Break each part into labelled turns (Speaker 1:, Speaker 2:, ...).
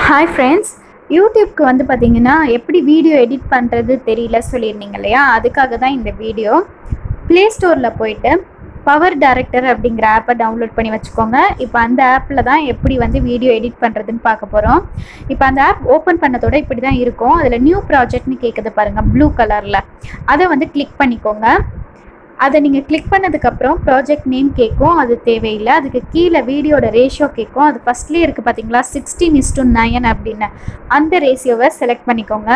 Speaker 1: hi friends யூடியூப்க்கு வந்து பார்த்தீங்கன்னா எப்படி வீடியோ எடிட் பண்ணுறது தெரியல சொல்லியிருந்தீங்க இல்லையா அதுக்காக தான் இந்த வீடியோ ப்ளே ஸ்டோரில் போயிட்டு பவர் டைரக்டர் அப்படிங்கிற ஆப்பை டவுன்லோட் பண்ணி வச்சுக்கோங்க இப்போ அந்த ஆப்பில் தான் எப்படி வந்து வீடியோ எடிட் பண்ணுறதுன்னு பார்க்க போகிறோம் இப்போ அந்த ஆப் ஓப்பன் பண்ணதோட இப்படி தான் இருக்கும் அதில் நியூ ப்ராஜெக்ட்னு கேட்குது பாருங்கள் ப்ளூ கலரில் அதை வந்து கிளிக் பண்ணிக்கோங்க அதை நீங்கள் கிளிக் பண்ணதுக்கப்புறம் ப்ராஜெக்ட் நேம் கேட்கும் அது தேவையில்லை அதுக்கு கீழே வீடியோட ரேஷியோ கேட்கும் அது ஃபஸ்ட்லேயே இருக்குது பார்த்தீங்களா சிக்ஸ்டீன் இஸ் டு நயன் அப்படின்னு அந்த ரேஷியோவை செலக்ட் பண்ணிக்கோங்க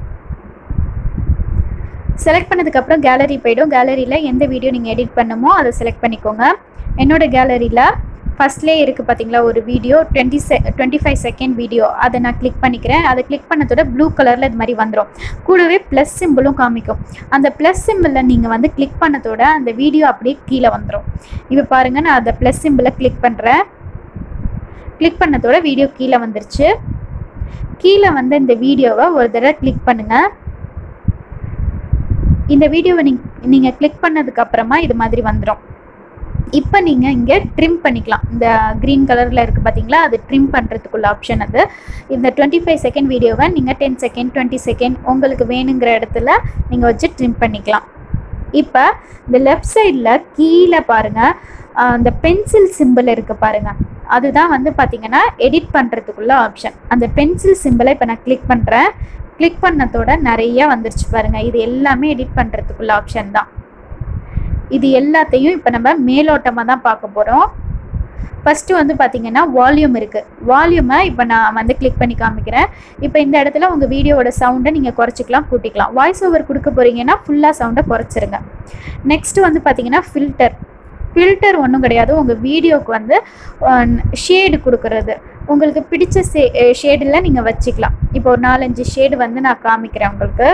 Speaker 1: செலக்ட் பண்ணதுக்கப்புறம் கேலரி போய்டும் கேலரியில் எந்த வீடியோ நீங்கள் எடிட் பண்ணுமோ அதை செலக்ட் பண்ணிக்கோங்க என்னோட கேலரியில் ஃபஸ்ட்லேயே இருக்குது பார்த்தீங்களா ஒரு வீடியோ டுவெண்ட்டி செ டுவெண்ட்டி ஃபைவ் செகண்ட் வீடியோ அதை நான் கிளிக் பண்ணிக்கிறேன் அதை கிளிக் பண்ணதோட ப்ளூ கலரில் இது மாதிரி வந்துடும் கூடவே ப்ளஸ் சிம்பிளும் காமிக்கும் அந்த ப்ளஸ் சிம்பிளில் நீங்கள் வந்து கிளிக் பண்ணதோட அந்த வீடியோ அப்படியே கீழே வந்துடும் இப்போ பாருங்கள் நான் அந்த ப்ளஸ் சிம்பிளை கிளிக் பண்ணுறேன் கிளிக் பண்ணதோட வீடியோ கீழே வந்துருச்சு கீழே வந்து இந்த வீடியோவை ஒரு தடவை கிளிக் பண்ணுங்கள் இந்த வீடியோவை நீ நீங்கள் கிளிக் பண்ணதுக்கு அப்புறமா இது மாதிரி வந்துடும் இப்போ நீங்கள் இங்கே ட்ரிம் பண்ணிக்கலாம் இந்த க்ரீன் கலரில் இருக்குது பார்த்தீங்களா அது ட்ரிம் பண்ணுறதுக்குள்ள ஆப்ஷன் அது இந்த டுவெண்ட்டி ஃபைவ் செகண்ட் வீடியோவை நீங்கள் டென் செகண்ட் டுவெண்ட்டி செகண்ட் உங்களுக்கு வேணுங்கிற இடத்துல நீங்கள் வச்சு ட்ரிம் பண்ணிக்கலாம் இப்போ இந்த லெஃப்ட் சைடில் கீழே பாருங்கள் அந்த பென்சில் சிம்பிள் இருக்குது பாருங்கள் அதுதான் வந்து பார்த்தீங்கன்னா எடிட் பண்ணுறதுக்குள்ள ஆப்ஷன் அந்த பென்சில் சிம்பிளை இப்போ நான் கிளிக் பண்ணுறேன் கிளிக் பண்ணதோட நிறைய வந்துருச்சு பாருங்கள் இது எல்லாமே எடிட் பண்ணுறதுக்குள்ள ஆப்ஷன் தான் இது எல்லாத்தையும் இப்போ நம்ம மேலோட்டமாக தான் பார்க்க போகிறோம் ஃபஸ்ட்டு வந்து பார்த்தீங்கன்னா வால்யூம் இருக்குது வால்யூமை இப்போ நான் வந்து கிளிக் பண்ணி காமிக்கிறேன் இப்போ இந்த இடத்துல உங்கள் வீடியோவோட சவுண்டை நீங்கள் குறைச்சிக்கலாம் கூட்டிக்கலாம் வாய்ஸ் ஓவர் கொடுக்க போகிறீங்கன்னா ஃபுல்லாக சவுண்டை குறைச்சிருங்க நெக்ஸ்ட்டு வந்து பார்த்தீங்கன்னா ஃபில்டர் ஃபில்டர் ஒன்றும் கிடையாது உங்கள் வீடியோவுக்கு வந்து ஷேடு கொடுக்கறது உங்களுக்கு பிடிச்ச சே ஷேடில் நீங்கள் வச்சுக்கலாம் இப்போ ஒரு நாலஞ்சு ஷேடு வந்து நான் காமிக்கிறேன் உங்களுக்கு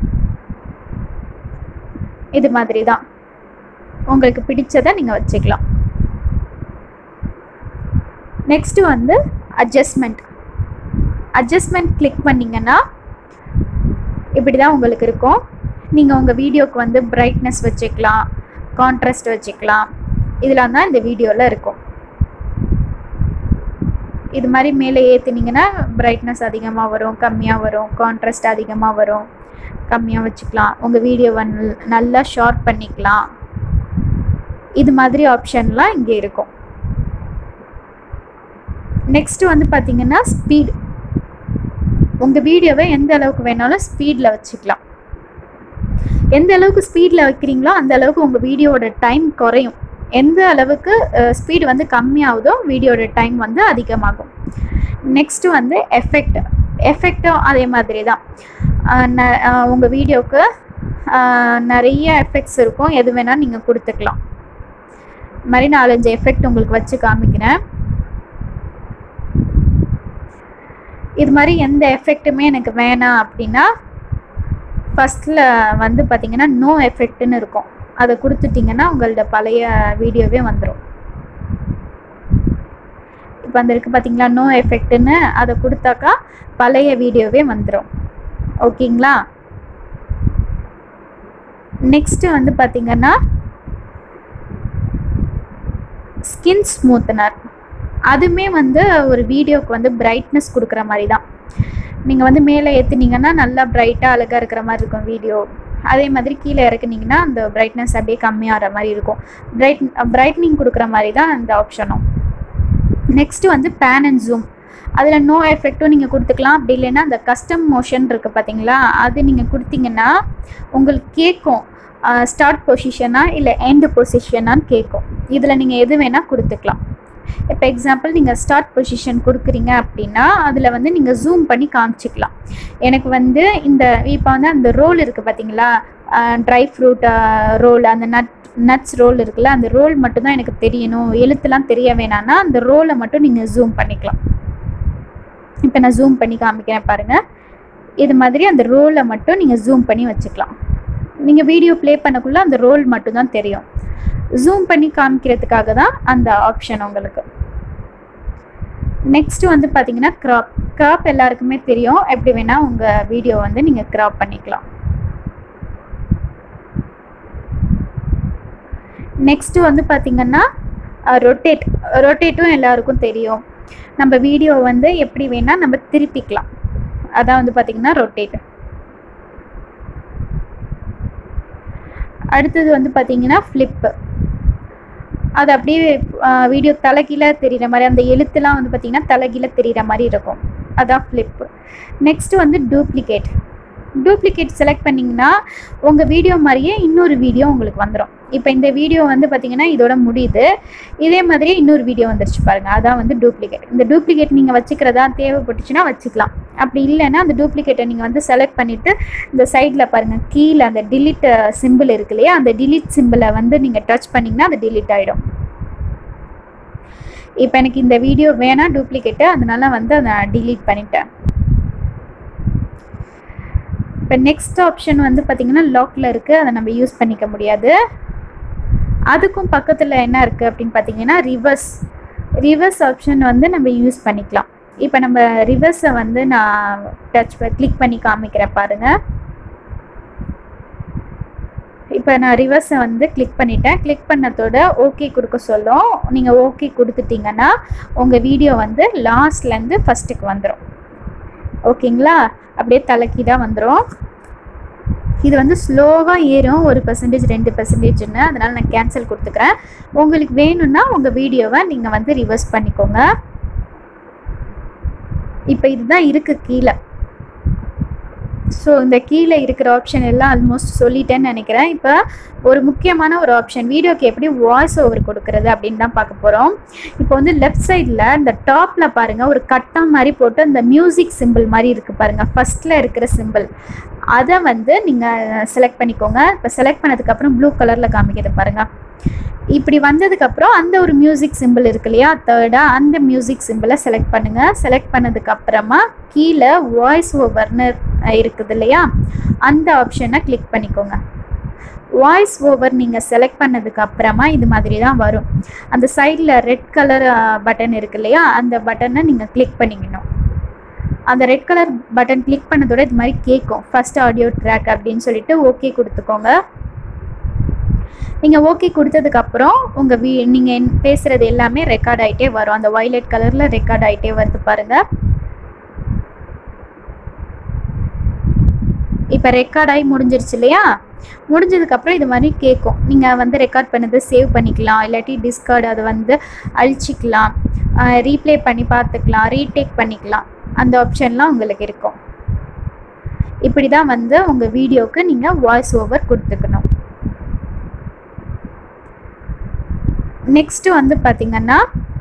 Speaker 1: இது மாதிரி தான் உங்களுக்கு பிடிச்சதை நீங்கள் வச்சுக்கலாம் நெக்ஸ்ட்டு வந்து அட்ஜஸ்ட்மெண்ட் அட்ஜஸ்ட்மெண்ட் கிளிக் பண்ணிங்கன்னா இப்படி தான் உங்களுக்கு இருக்கும் நீங்கள் உங்கள் வீடியோக்கு வந்து பிரைட்னஸ் வச்சுக்கலாம் கான்ட்ராஸ்ட் வச்சுக்கலாம் இதெல்லாம் தான் இந்த வீடியோவில் இருக்கும் இது மாதிரி மேலே ஏற்றுனீங்கன்னா பிரைட்னஸ் அதிகமாக வரும் கம்மியாக வரும் கான்ட்ராஸ்ட் அதிகமாக வரும் கம்மியாக வச்சுக்கலாம் உங்கள் வீடியோவை நல்லா ஷார்ட் பண்ணிக்கலாம் இது மாதிரி ஆப்ஷன்லாம் இங்கே இருக்கும் நெக்ஸ்ட்டு வந்து பார்த்தீங்கன்னா ஸ்பீட் உங்கள் வீடியோவை எந்த அளவுக்கு வேணாலும் ஸ்பீடில் வச்சுக்கலாம் எந்த அளவுக்கு ஸ்பீடில் வைக்கிறீங்களோ அந்த அளவுக்கு உங்கள் வீடியோவோட டைம் குறையும் எந்த அளவுக்கு ஸ்பீடு வந்து கம்மியாகுதோ வீடியோட டைம் வந்து அதிகமாகும் நெக்ஸ்ட்டு வந்து எஃபெக்ட் எஃபெக்டும் அதே மாதிரி தான் உங்கள் வீடியோவுக்கு நிறைய எஃபெக்ட்ஸ் இருக்கும் எது வேணால் நீங்கள் கொடுத்துக்கலாம் இது மாதிரி நாலஞ்சு எஃபெக்ட் உங்களுக்கு வச்சு காமிக்கிறேன் இது மாதிரி எந்த எஃபெக்ட்டுமே எனக்கு வேணாம் அப்படின்னா ஃபஸ்ட்டில் வந்து பார்த்தீங்கன்னா நோ எஃபெக்ட்னு இருக்கும் அதை கொடுத்துட்டிங்கன்னா உங்களோட பழைய வீடியோவே வந்துடும் இப்போ அந்த இருக்குது பார்த்தீங்களா நோ எஃபெக்ட்னு அதை கொடுத்தாக்கா பழைய வீடியோவே வந்துடும் ஓகேங்களா நெக்ஸ்ட்டு வந்து பார்த்தீங்கன்னா ஸ்கின் ஸ்மூத்தனர் அதுவுமே வந்து ஒரு வீடியோக்கு வந்து பிரைட்னஸ் கொடுக்குற மாதிரி தான் நீங்கள் வந்து மேலே ஏற்றுனீங்கன்னா நல்லா பிரைட்டாக அழகாக இருக்கிற மாதிரி இருக்கும் வீடியோ அதே மாதிரி கீழே இறக்குனீங்கன்னா அந்த பிரைட்னஸ் அப்படியே கம்மியாகிற மாதிரி இருக்கும் பிரைட் பிரைட்னிங் கொடுக்குற மாதிரி தான் அந்த ஆப்ஷனும் நெக்ஸ்ட்டு வந்து பேன் அண்ட் ஜூம் அதில் நோ எஃபெக்ட்டும் நீங்கள் கொடுத்துக்கலாம் அப்படி இல்லைன்னா அந்த கஸ்டம் மோஷன் இருக்குது பார்த்தீங்களா அது நீங்கள் கொடுத்தீங்கன்னா உங்களுக்கு கேட்கும் ஸ்டார்ட் பொசிஷனா இல்லை எண்டு பொசிஷனான்னு கேட்கும் இதில் நீங்கள் எது வேணால் கொடுத்துக்கலாம் இப்போ எக்ஸாம்பிள் நீங்கள் ஸ்டார்ட் பொசிஷன் கொடுக்குறீங்க அப்படின்னா அதில் வந்து நீங்கள் ஜூம் பண்ணி காமிச்சிக்கலாம் எனக்கு வந்து இந்த இப்போ வந்து அந்த ரோல் இருக்குது பார்த்தீங்களா ட்ரை ஃப்ரூட் ரோல் அந்த நட் நட்ஸ் ரோல் இருக்குல்ல அந்த ரோல் மட்டும்தான் எனக்கு தெரியணும் எழுத்துலாம் தெரிய வேணான்னா அந்த ரோலை மட்டும் நீங்கள் ஜூம் பண்ணிக்கலாம் இப்போ நான் ஜூம் பண்ணி காமிக்கிறேன் பாருங்கள் இது மாதிரி அந்த ரோலை மட்டும் நீங்கள் ஜூம் பண்ணி வச்சுக்கலாம் நீங்கள் வீடியோ ப்ளே பண்ணக்குள்ளே அந்த ரோல் மட்டும்தான் தெரியும் ஜூம் பண்ணி காமிக்கிறதுக்காக தான் அந்த ஆப்ஷன் உங்களுக்கு நெக்ஸ்ட் வந்து பார்த்தீங்கன்னா க்ராப் க்ராப் எல்லாருக்குமே தெரியும் எப்படி வேணால் உங்கள் வீடியோ வந்து நீங்கள் க்ராப் பண்ணிக்கலாம் நெக்ஸ்ட்டு வந்து பார்த்தீங்கன்னா ரொட்டேட் ரொட்டேட்டும் எல்லாருக்கும் தெரியும் நம்ம வீடியோ வந்து எப்படி வேணால் நம்ம திருப்பிக்கலாம் அதான் வந்து பார்த்திங்கன்னா ரொட்டேட் அடுத்தது வந்து பார்த்தீங்கன்னா ஃப்ளிப்பு அது அப்படியே வீடியோ தலைகீழ தெரிகிற மாதிரி அந்த எழுத்துலாம் வந்து பார்த்திங்கன்னா தலைகீழ தெரிகிற மாதிரி இருக்கும் அதான் ஃப்ளிப்பு நெக்ஸ்ட் வந்து டூப்ளிகேட் டூப்ளிகேட் செலக்ட் பண்ணிங்கன்னா உங்கள் வீடியோ மாதிரியே இன்னொரு வீடியோ உங்களுக்கு வந்துடும் இப்போ இந்த வீடியோ வந்து பார்த்தீங்கன்னா இதோட முடியுது இதே மாதிரியே இன்னொரு வீடியோ வந்துருச்சு பாருங்கள் அதான் வந்து டூப்ளிகேட் இந்த டூப்ளிகேட் நீங்கள் வச்சுக்கிறதா தேவைப்பட்டுச்சுன்னா வச்சுக்கலாம் அப்படி இல்லைன்னா அந்த டூப்ளிகேட்டை நீங்கள் வந்து செலக்ட் பண்ணிவிட்டு இந்த சைடில் பாருங்கள் கீழே அந்த டிலீட் சிம்பிள் இருக்கு இல்லையா அந்த டிலீட் சிம்பிளை வந்து நீங்கள் டச் பண்ணிங்கன்னா அது டிலீட் ஆகிடும் இப்போ எனக்கு இந்த வீடியோ வேணாம் டூப்ளிகேட்டு அதனால வந்து அதை டிலீட் பண்ணிட்டேன் இப்போ நெக்ஸ்ட் ஆப்ஷன் வந்து பார்த்திங்கன்னா லாக்கில் இருக்குது அதை நம்ம யூஸ் பண்ணிக்க முடியாது அதுக்கும் பக்கத்தில் என்ன இருக்குது அப்படின்னு பார்த்தீங்கன்னா ரிவர்ஸ் ரிவர்ஸ் ஆப்ஷன் வந்து நம்ம யூஸ் பண்ணிக்கலாம் இப்போ நம்ம ரிவர்ஸை வந்து நான் டச் கிளிக் பண்ணி காமிக்கிறேன் பாருங்கள் இப்போ நான் ரிவர்ஸை வந்து கிளிக் பண்ணிட்டேன் கிளிக் பண்ணதோட ஓகே கொடுக்க சொல்லும் நீங்கள் ஓகே கொடுத்துட்டீங்கன்னா உங்கள் வீடியோ வந்து லாஸ்ட்லேருந்து ஃபஸ்ட்டுக்கு வந்துடும் ஓகேங்களா அப்படியே தலைக்கி தான் வந்துடும் இது வந்து ஸ்லோவாக ஏறும் ஒரு பர்சன்டேஜ் ரெண்டு பர்சன்டேஜ்னு அதனால் நான் கேன்சல் கொடுத்துக்கிறேன் உங்களுக்கு வேணும்னா உங்கள் வீடியோவை நீங்கள் வந்து ரிவர்ஸ் பண்ணிக்கோங்க இப்போ இதுதான் இருக்குது கீழே ஸோ இந்த கீழே இருக்கிற ஆப்ஷன் எல்லாம் ஆல்மோஸ்ட் சொல்லிட்டேன்னு நினைக்கிறேன் இப்போ ஒரு முக்கியமான ஒரு ஆப்ஷன் வீடியோக்கு எப்படி வாய்ஸ் ஓவர் கொடுக்கறது அப்படின்னு தான் பார்க்க போகிறோம் இப்போ வந்து லெஃப்ட் சைடில் இந்த டாப்பில் பாருங்கள் ஒரு கட்டம் மாதிரி போட்டு அந்த மியூசிக் சிம்பிள் மாதிரி இருக்குது பாருங்கள் ஃபஸ்ட்டில் இருக்கிற சிம்பிள் அதை வந்து நீங்கள் செலக்ட் பண்ணிக்கோங்க இப்போ செலக்ட் பண்ணதுக்கப்புறம் ப்ளூ கலரில் காமிக்கிறது பாருங்கள் இப்படி வந்ததுக்கப்புறம் அந்த ஒரு மியூசிக் சிம்பிள் இருக்கு இல்லையா தேர்டாக அந்த மியூசிக் சிம்பிளை செலக்ட் பண்ணுங்கள் செலக்ட் பண்ணதுக்கப்புறமா கீழே வாய்ஸ் ஓவர்னு இருக்குது இல்லையா அந்த ஆப்ஷனை கிளிக் பண்ணிக்கோங்க வாய்ஸ் ஓவர் நீங்கள் செலக்ட் பண்ணதுக்கு அப்புறமா இது மாதிரி தான் வரும் அந்த சைடில் ரெட் கலர் பட்டன் இருக்கு இல்லையா அந்த பட்டனை நீங்கள் கிளிக் பண்ணிக்கணும் அந்த ரெட் கலர் பட்டன் கிளிக் பண்ணதோட இது மாதிரி கேட்கும் ஃபர்ஸ்ட் ஆடியோ ட்ராக் அப்படின்னு சொல்லிட்டு ஓகே கொடுத்துக்கோங்க நீங்கள் ஓகே கொடுத்ததுக்கப்புறம் உங்கள் வீ நீங்கள் பேசுகிறது எல்லாமே ரெக்கார்ட் ஆகிட்டே வரும் அந்த வயலட் கலரில் ரெக்கார்ட் ஆகிட்டே வருது பாருங்கள் இப்போ ரெக்கார்ட் ஆகி முடிஞ்சிருச்சு இல்லையா முடிஞ்சதுக்கப்புறம் இது மாதிரி கேட்கும் நீங்கள் வந்து ரெக்கார்ட் பண்ணதை சேவ் பண்ணிக்கலாம் இல்லாட்டி டிஸ்கார்டு அதை வந்து அழிச்சிக்கலாம் ரீப்ளே பண்ணி பார்த்துக்கலாம் ரீடேக் பண்ணிக்கலாம் அந்த ஆப்ஷன்லாம் உங்களுக்கு இருக்கும் இப்படி தான் வந்து உங்கள் வீடியோவுக்கு நீங்கள் வாய்ஸ் ஓவர் கொடுத்துக்கணும் நெக்ஸ்ட்டு வந்து பார்த்திங்கன்னா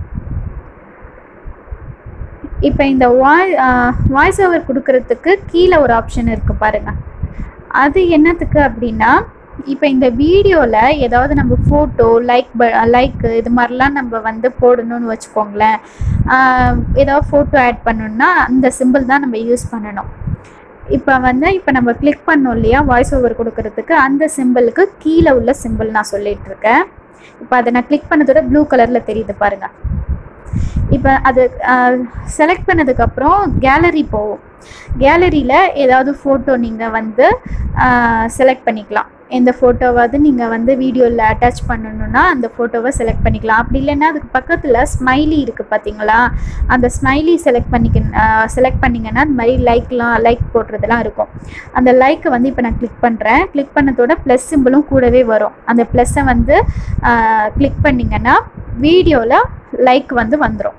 Speaker 1: இப்போ இந்த வாய் வாய்ஸ் ஓவர் கொடுக்கறதுக்கு கீழே ஒரு ஆப்ஷன் இருக்குது பாருங்கள் அது என்னத்துக்கு அப்படின்னா இப்போ இந்த வீடியோவில் ஏதாவது நம்ம ஃபோட்டோ லைக் ப லைக் இது மாதிரிலாம் நம்ம வந்து போடணும்னு வச்சுக்கோங்களேன் ஏதாவது ஃபோட்டோ ஆட் பண்ணணும்னா அந்த சிம்பிள் தான் நம்ம யூஸ் பண்ணணும் இப்போ வந்து இப்போ நம்ம கிளிக் பண்ணோம் இல்லையா வாய்ஸ் ஓவர் கொடுக்கறதுக்கு அந்த சிம்பிளுக்கு கீழே உள்ள சிம்பிள் நான் சொல்லிட்டு இருக்கேன் இப்போ அதை நான் கிளிக் பண்ணதோட ப்ளூ கலரில் தெரியுது பாருங்கள் இப்போ அது செலக்ட் பண்ணதுக்கப்புறம் கேலரி போகும் கேலரியில் ஏதாவது ஃபோட்டோ நீங்கள் வந்து செலக்ட் பண்ணிக்கலாம் எந்த ஃபோட்டோவாவது நீங்கள் வந்து வீடியோவில் அட்டாச் பண்ணணுன்னா அந்த ஃபோட்டோவை செலக்ட் பண்ணிக்கலாம் அப்படி இல்லைன்னா அதுக்கு பக்கத்தில் ஸ்மைலி இருக்குது பார்த்தீங்களா அந்த ஸ்மைலி செலக்ட் பண்ணிக்க செலக்ட் பண்ணிங்கன்னா அந்த மாதிரி லைக்லாம் லைக் போடுறதுலாம் இருக்கும் அந்த லைக்கை வந்து இப்போ நான் கிளிக் பண்ணுறேன் கிளிக் பண்ணதோட ப்ளஸ் சிம்பிளும் கூடவே வரும் அந்த ப்ளஸ்ஸை வந்து கிளிக் பண்ணிங்கன்னா வீடியோவில் லைக் வந்து வந்துடும்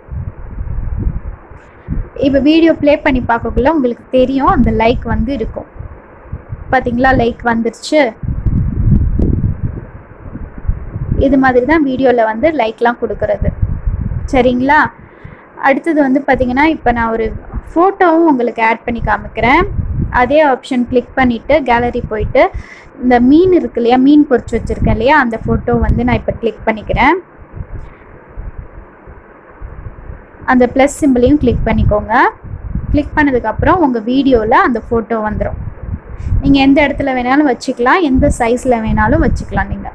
Speaker 1: இப்போ வீடியோ ப்ளே பண்ணி பார்க்கக்குள்ள உங்களுக்கு தெரியும் அந்த லைக் வந்து இருக்கும் பார்த்தீங்களா லைக் வந்துருச்சு இது மாதிரி தான் வீடியோவில் வந்து லைக்லாம் கொடுக்கறது சரிங்களா அடுத்தது வந்து பார்த்திங்கன்னா இப்போ நான் ஒரு ஃபோட்டோவும் உங்களுக்கு ஆட் பண்ணி காமிக்கிறேன் அதே ஆப்ஷன் கிளிக் பண்ணிவிட்டு கேலரி போயிட்டு இந்த மீன் இருக்கு இல்லையா மீன் பொறிச்சு வச்சுருக்கேன் இல்லையா அந்த ஃபோட்டோ வந்து நான் இப்போ கிளிக் பண்ணிக்கிறேன் அந்த ப்ளஸ் சிம்பிளையும் கிளிக் பண்ணிக்கோங்க கிளிக் பண்ணதுக்கப்புறம் உங்கள் வீடியோவில் அந்த ஃபோட்டோ வந்துடும் நீங்கள் எந்த இடத்துல வேணாலும் வச்சுக்கலாம் எந்த சைஸில் வேணாலும் வச்சுக்கலாம் நீங்கள்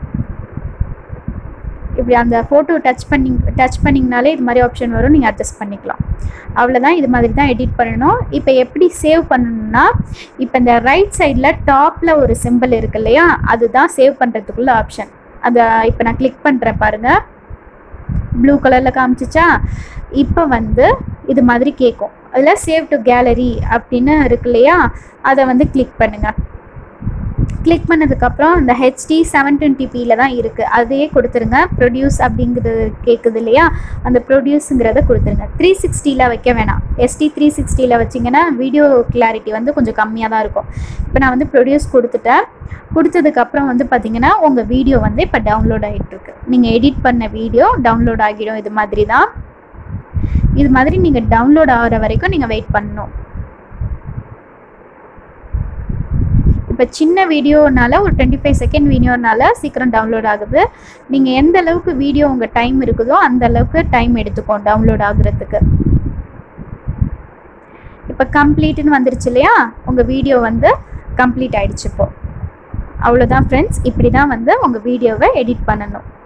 Speaker 1: இப்படி அந்த ஃபோட்டோ டச் பண்ணி டச் பண்ணிங்கனாலே இது மாதிரி ஆப்ஷன் வரும் நீங்கள் அட்ஜஸ்ட் பண்ணிக்கலாம் அவ்வளோதான் இது மாதிரி தான் எடிட் பண்ணணும் இப்போ எப்படி சேவ் பண்ணணும்னா இப்போ இந்த ரைட் சைடில் டாப்பில் ஒரு சிம்பிள் இருக்கு இல்லையா அதுதான் சேவ் பண்ணுறதுக்குள்ள ஆப்ஷன் அதை இப்போ நான் கிளிக் பண்ணுறேன் பாருங்கள் ப்ளூ கலரில் காமிச்சிச்சா இப்போ வந்து இது மாதிரி கேட்கும் அதில் சேவ் டு கேலரி அப்படின்னு இருக்கு இல்லையா அதை வந்து கிளிக் பண்ணுங்கள் கிளிக் பண்ணதுக்கப்புறம் இந்த ஹெச்டி செவன் டுவெண்ட்டி தான் இருக்குது அதையே கொடுத்துருங்க ப்ரொடியூஸ் அப்படிங்கிறது கேட்குது இல்லையா அந்த ப்ரொடியூஸுங்கிறத கொடுத்துருங்க த்ரீ சிக்ஸ்டியில் வைக்க வேணாம் எஸ்டி த்ரீ சிக்ஸ்டியில் வச்சிங்கன்னா வீடியோ கிளாரிட்டி வந்து கொஞ்சம் கம்மியாக தான் இருக்கும் இப்போ நான் வந்து ப்ரொடியூஸ் கொடுத்துட்டேன் கொடுத்ததுக்கப்புறம் வந்து பார்த்தீங்கன்னா உங்கள் வீடியோ வந்து இப்போ டவுன்லோட் ஆகிட்டுருக்கு நீங்கள் எடிட் பண்ண வீடியோ டவுன்லோட் ஆகிடும் இது மாதிரி தான் இது மாதிரி நீங்கள் டவுன்லோட் ஆகிற வரைக்கும் நீங்கள் வெயிட் பண்ணணும் இப்போ சின்ன வீடியோனால ஒரு டுவெண்ட்டி ஃபைவ் செகண்ட் வீடியோனால சீக்கிரம் டவுன்லோட் ஆகுது நீங்கள் எந்த அளவுக்கு வீடியோ உங்கள் டைம் இருக்குதோ அந்த அளவுக்கு டைம் எடுத்துக்கும் டவுன்லோட் ஆகுறதுக்கு இப்போ கம்ப்ளீட்னு வந்துருச்சு இல்லையா உங்கள் வீடியோ வந்து கம்ப்ளீட் ஆயிடுச்சு இப்போ அவ்வளோதான் ஃப்ரெண்ட்ஸ் இப்படி தான் வந்து உங்கள் வீடியோவை எடிட் பண்ணணும்